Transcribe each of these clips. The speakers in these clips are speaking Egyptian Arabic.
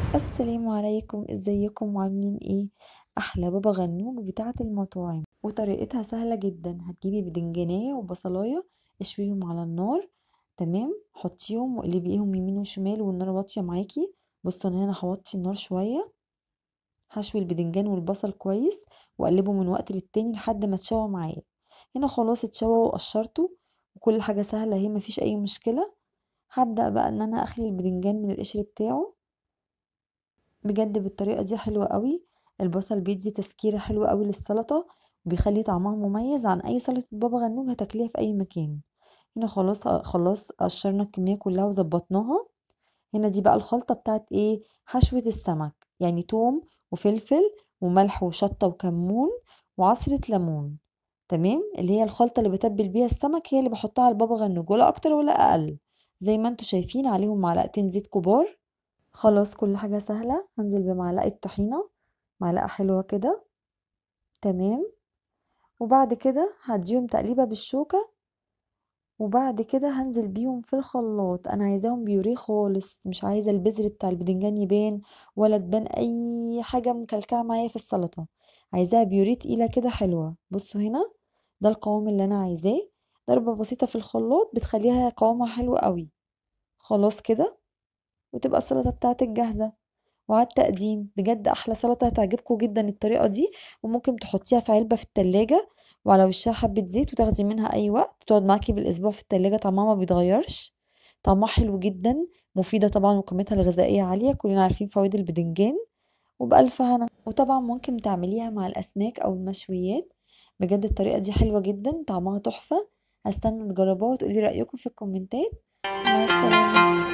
السلام عليكم ازيكم وعاملين ايه احلى بابا غنوج بتاعه المطاعم وطريقتها سهله جدا هتجيبي بدنجانيه وبصلايه اشويهم على النار تمام حطيهم واقلبيهم يمين وشمال والنار واطيه معاكي بصوا انا هنا هوطي النار شويه هشوي البدنجان والبصل كويس واقلبه من وقت للتاني لحد ما تشوى معايا هنا خلاص اتشوى وقشرته وكل حاجه سهله اهي مفيش اي مشكله هبدا بقى ان انا اخلي البدنجان من القشر بتاعه بجد بالطريقه دي حلوه قوي البصل بيدي تسكيره حلوه قوي للسلطه وبيخلي طعمها مميز عن اي سلطه بابا غنوج هتاكليها في اي مكان هنا خلاص خلاص قشرنا الكميه كلها وظبطناها هنا دي بقى الخلطه بتاعت ايه حشوه السمك يعني توم وفلفل وملح وشطه وكمون وعصره ليمون تمام اللي هي الخلطه اللي بتبل بيها السمك هي اللي بحطها على البابا غنوج ولا اكتر ولا اقل زي ما انتوا شايفين عليهم معلقتين زيت كبار خلاص كل حاجة سهلة هنزل بمعلقة طحينة معلقة حلوة كده تمام وبعد كده هديهم تقليبة بالشوكة وبعد كده هنزل بيهم في الخلاط انا عايزاهم بيوريه خالص مش عايزة البذر بتاع البدنجان يبان ولا تبان اي حاجة مكلكعة معايا في السلطة عايزاها بيوريه تقيلة كده حلوة بصوا هنا ده القوام اللي انا عايزاه ضربة بسيطة في الخلاط بتخليها قوامها حلو قوي خلاص كده وتبقى السلطة بتاعتك جاهزة وعلى التقديم بجد احلى سلطة هتعجبكم جدا الطريقة دي وممكن تحطيها في علبة في التلاجة وعلى وشها حبة زيت وتاخدي منها اي وقت تقعد معاكي بالاسبوع في التلاجة طعمها ما بيتغيرش طعمها حلو جدا مفيدة طبعا وقيمتها الغذائية عالية كلنا عارفين فوائد البدنجان وبألف هنا وطبعا ممكن تعمليها مع الأسماك أو المشويات بجد الطريقة دي حلوة جدا طعمها تحفة هستنى تجربوها وتقولي رأيكم في الكومنتات مع السلامة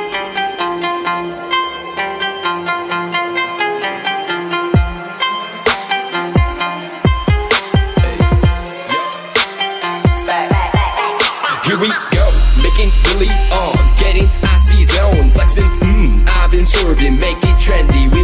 Here we go, making really on, getting icy zone, flexing, mmm, I've been sorbing, make it trendy, we